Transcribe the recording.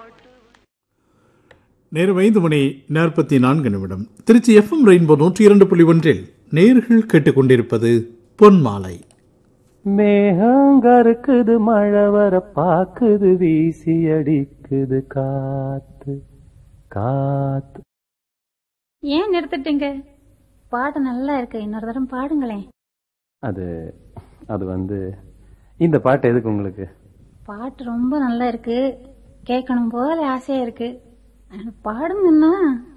நேரம் ஐந்து மணி நாற்பத்தி நான்கு நிமிடம் திருச்சி எஃப்எம் ரெயின்போ நூற்றி இரண்டு புள்ளி ஒன்றில் நேர்கள் கேட்டுக்கொண்டிருப்பது பொன்மாலை மேகங்கருக்குது மழை வர பாக்குது வீசி அடிக்குது காத்து காத்து ஏன் நிறுத்திட்டீங்க பாட்டு நல்லா இருக்கு இன்னொரு தரம் பாடுங்களேன் அது அது வந்து இந்த பாட்டு எதுக்கு உங்களுக்கு பாட்டு ரொம்ப நல்லா இருக்கு கேட்கணும் போல ஆசையா இருக்கு ஆனா பாடுங்கன்னா